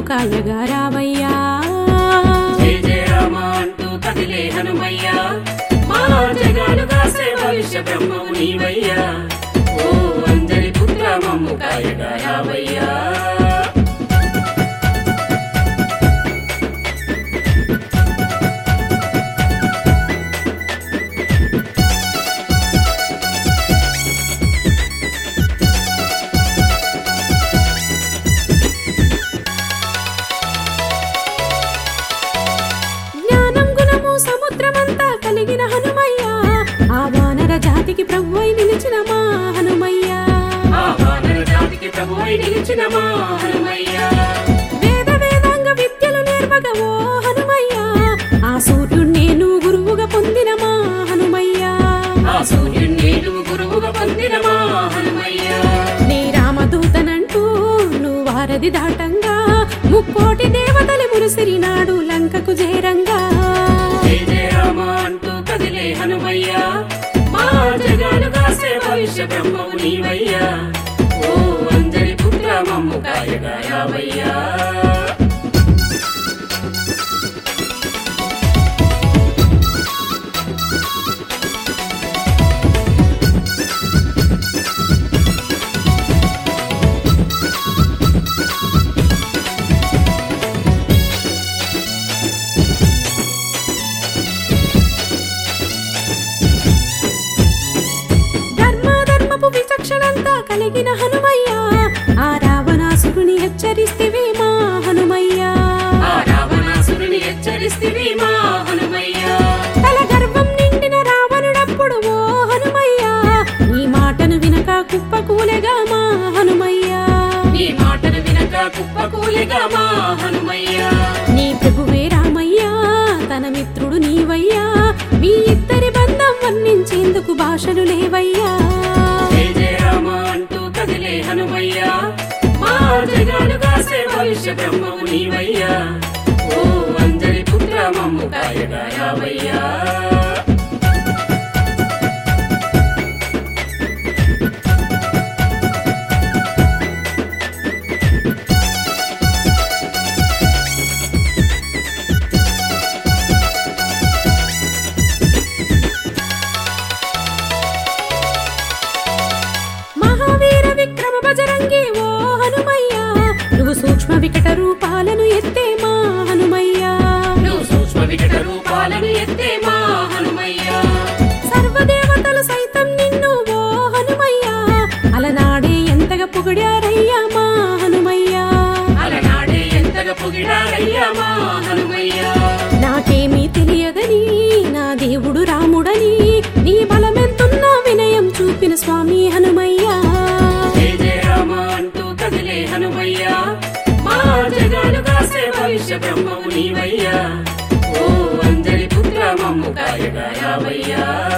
కాయగా రావయ్యా జయ జయ రామ అంటూ కదిలే హనుమయ్య మా జగాలు కాసే భవిష్య బ్రహ్మవు నీవయ్యా ఓ అంజలి పుత్ర మమ్ము కాయగా రావయ్యా జ్ఞానం గుణము సముద్రమంతా కలిగిన హనుమయ్య ఆ వానర జాతికి ప్రభువై నిలిచిన మా హనుమయ్య ఆ వానర జాతికి ప్రభువై నిలిచిన మా హనుమయ్య వేద వేదాంగ విద్యలు నేర్పగ ఓ హనుమయ్య ఆ సూర్యుడు నేను గురువుగా పొందిన మా హనుమయ్య ఆ సూర్యుని నేను గురువుగా పొందిన మా హనుమయ్య నీ రామదూతనంటూ నువ్వు వారధి దాటంగా ముక్కోటి దేవతలు మురిసిరినాడు లంకకు చేరంగా జయ జయ రామ అంటూ కదిలే హనుమయ్య మా జగాలు కాసే భవిష్య బ్రహ్మవు నీవయ్యా ఓ అంజలి పుత్ర మమ్ము కాయగా రావయ్యా ధర్మ ధర్మపు విచక్షణంతా కలిగిన హనుమయ్య ఆ రావణాసురుని హెచ్చరిస్తేవే మా హనుమయ్య ఆ రావణాసురుని హెచ్చరిస్తివి మా హనుమయ్య తల గర్వం నిండిన రావణుడప్పుడు ఓ హనుమయ్య ఈ మాటను వినక కుప్పకూలెగా మా హనుమయ్య నీ మాటను వినక కుప్పకూలిగా మా హనుమయ్య నీ ప్రభువే రామయ్య తన మిత్రుడు నీవయ్యా మీ ఇద్దరి బంధం వర్ణించేందుకు భాషలు లేవయ్యా జయ జయ రామ అంటూ కదిలే హనుమయ్య మా జగాలు కాసే భవిష్య బ్రహ్మవు నీవయ్యా ఓ అంజలి పుత్ర మమ్ము కాయగా రావయ్యా మహావీర విక్రమ బజరంగి ఓ హనుమయ్య నువ్వు సూక్ష్మ వికట రూపాలను ఎత్తే మా హనుమయ్య నువ్వు సూక్ష్మ వికట రూపాలను ఎత్తే మా హనుమయ్య సర్వదేవతలు సైతం నిన్ను ఓ హనుమయ్య అలనాడే ఎంతగా పొగిడారయ్యా మా హనుమయ్య అలనాడే ఎంతగా పొగిడారయ్యా మా హనుమయ్య నాకేమీ తెలియదని నా దేవుడు రాముడని నీ బలమెంతున్నా వినయం చూపిన స్వామి హనుమయ్య జయ జయ రామ అంటూ కదిలే హనుమయ్య మా జగాలు కాసే భవిష్య బ్రహ్మవు నీవయ్యా ఓ అంజలి పుత్ర మమ్ము కాయగా రావయ్యా